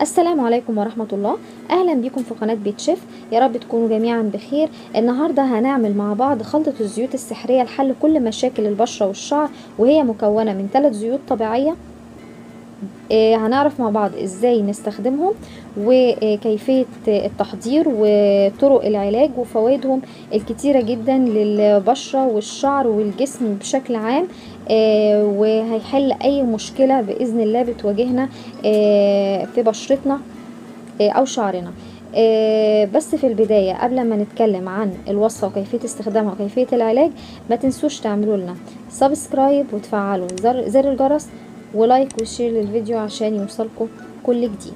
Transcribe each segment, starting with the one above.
السلام عليكم ورحمة الله أهلا بكم في قناة بيت شيف يا رب تكونوا جميعا بخير النهاردة هنعمل مع بعض خلطة الزيوت السحرية لحل كل مشاكل البشرة والشعر وهي مكونة من ثلاث زيوت طبيعية آه، هنعرف مع بعض ازاي نستخدمهم وكيفية التحضير وطرق العلاج وفوائدهم الكتيرة جدا للبشرة والشعر والجسم بشكل عام آه، وهيحل اي مشكلة بإذن الله بتواجهنا آه، في بشرتنا آه، او شعرنا آه، بس في البداية قبل ما نتكلم عن الوصفة وكيفية استخدامها وكيفية العلاج ما تنسوش تعملوا لنا سبسكرايب وتفعلوا زر, زر الجرس ولايك وشير للفيديو عشان يوصلكم كل جديد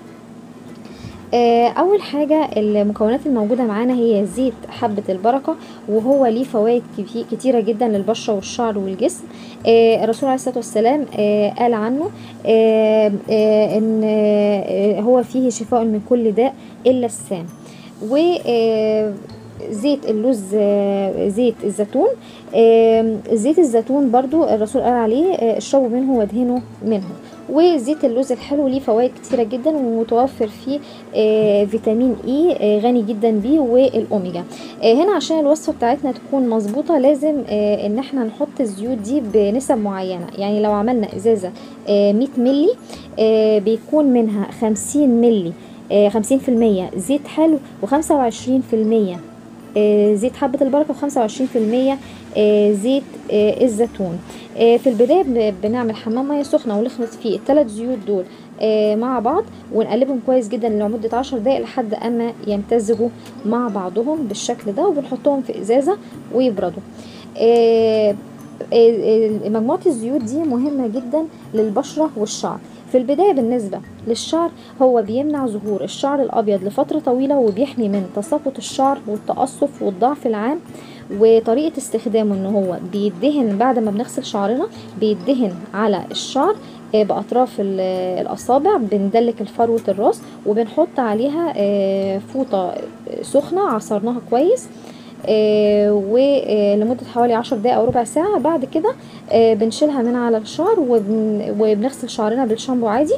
آه، اول حاجة المكونات الموجودة معانا هي زيت حبة البركة وهو ليه فوائد كفي- كتيرة جدا للبشرة والشعر والجسم آه، الرسول عليه الصلاة والسلام آه، قال عنه آه، آه، ان آه، هو فيه شفاء من كل داء الا السام و آه، زيت اللوز آه، زيت الزيتون آه، زيت الزيتون برضو الرسول قال عليه آه، اشربوا منه وادهنوا منه وزيت اللوز الحلو ليه فوائد كتيرة جدا ومتوفر فيه آه، فيتامين اي آه، غني جدا بيه والاوميجا آه، هنا عشان الوصفة بتاعتنا تكون مظبوطة لازم آه، ان احنا نحط الزيوت دي بنسب معينة يعني لو عملنا ازازة آه، 100 ملي آه، بيكون منها 50 ملي آه، 50% زيت حلو و25% آه، زيت حبة البركة و25% آه، زيت آه، الزيتون آه، في البداية ب- بنعمل حمام مية سخنة ونخلط فيه الثلاث زيوت دول آه، مع بعض ونقلبهم كويس جدا لمدة عشر دقايق لحد أما يمتزجوا مع بعضهم بالشكل ده وبنحطهم في إزازة ويبردوا آه، آه، آه، مجموعة الزيوت دي مهمة جدا للبشرة والشعر في البداية بالنسبة للشعر هو بيمنع ظهور الشعر الأبيض لفترة طويلة وبيحمي من تساقط الشعر والتقصف والضعف العام وطريقة استخدامه ان هو بيدهن بعد ما بنغسل شعرنا بيدهن على الشعر آه، بأطراف ال- الأصابع بندلك الفروة الراس وبنحط عليها آه، فوطة سخنة عصرناها كويس آه، ولمدة حوالي عشر دقايق أو ربع ساعة بعد كده آه، بنشيلها من على الشعر وبن- وبنغسل شعرنا بالشامبو عادي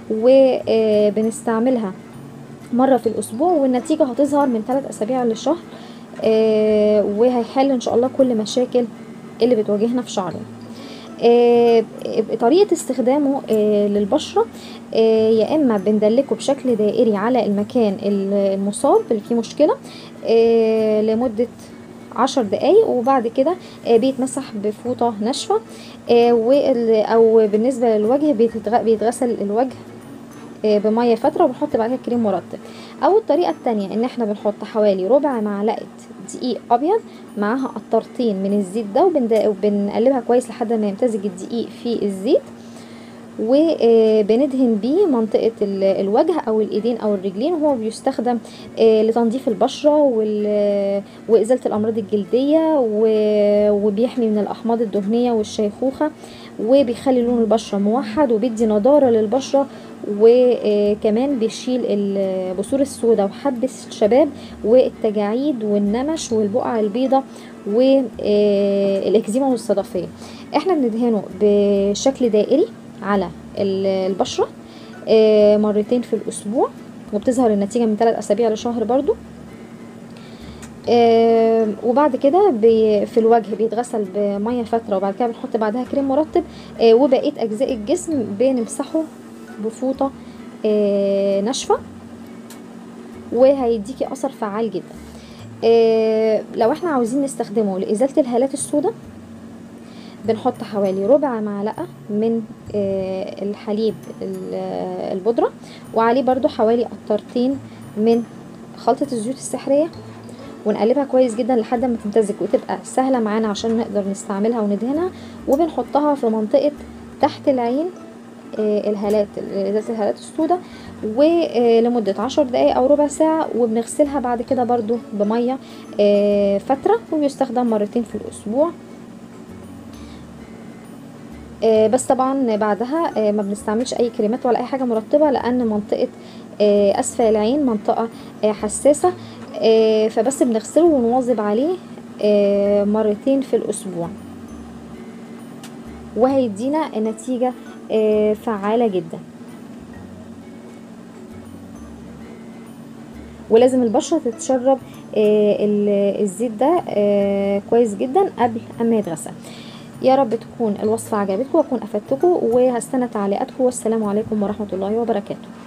وبنستعملها مرة في الأسبوع والنتيجة هتظهر من ثلاث أسابيع لشهر آه، وهيحل إن شاء الله كل مشاكل اللي بتواجهنا في شعرنا آه، طريقة استخدامه آه، للبشرة آه، يا إما بندلكه بشكل دائري على المكان المصاب اللي فيه مشكلة آه، لمدة عشر دقايق وبعد كده آه، بيتمسح بفوطة ناشفة آه، وال- أو بالنسبة للوجه بيتغ- بيتغسل الوجه آه، بمية فترة وبنحط بعدها كريم مرطب او الطريقة التانية ان احنا بنحط حوالي ربع معلقة دقيق ابيض معاها قطرتين من الزيت ده وبند- وبنقلبها كويس لحد ما يمتزج الدقيق في الزيت وبندهن بيه منطقة ال- الوجه أو الإيدين أو الرجلين وهو بيستخدم آه، لتنظيف البشرة وال- وإزالة الأمراض الجلدية و- وبيحمي من الأحماض الدهنية والشيخوخة وبيخلي لون البشرة موحد وبيدي نضارة للبشرة وكمان بيشيل البثور السوداء وحب الشباب والتجاعيد والنمش والبقع البيضاء والاكزيما والصدفية احنا بندهنه بشكل دائري على ال- البشرة آه، مرتين في الأسبوع وبتظهر النتيجة من ثلاث أسابيع لشهر برضو آه، وبعد كده بي- في الوجه بيتغسل بمية فترة وبعد كده بنحط بعدها كريم مرطب آه، وبقية أجزاء الجسم بنمسحه بفوطة آه، ناشفة وهيديكي أثر فعال جدا آه، لو احنا عاوزين نستخدمه لإزالة الهالات السوداء بنحط حوالي ربع معلقة من آه، الحليب ال- آه، البودرة وعليه برضو حوالي قطرتين من خلطة الزيوت السحرية ونقلبها كويس جدا لحد ما تمتزج وتبقى سهلة معانا عشان نقدر نستعملها وندهنها وبنحطها في منطقة تحت العين آه، الهالات ازازه الهالات السوداء ولمدة عشر دقايق او ربع ساعة وبنغسلها بعد كده برضو بمية آه، فترة وبيستخدم مرتين في الاسبوع آه، بس طبعا بعدها آه، ما بنستعملش اي كريمات ولا اي حاجة مرطبة لان منطقة آه، اسفل العين منطقة آه، حساسة آه، فبس بنغسله ونواظب عليه آه، مرتين في الاسبوع وهيدينا نتيجة آه، فعالة جدا ولازم البشره تتشرب آه، ال- الزيت ده آه، كويس جدا قبل اما يتغسل يا رب تكون الوصفه عجبتكم واكون افدتكم وهستنى تعليقاتكم والسلام عليكم ورحمه الله وبركاته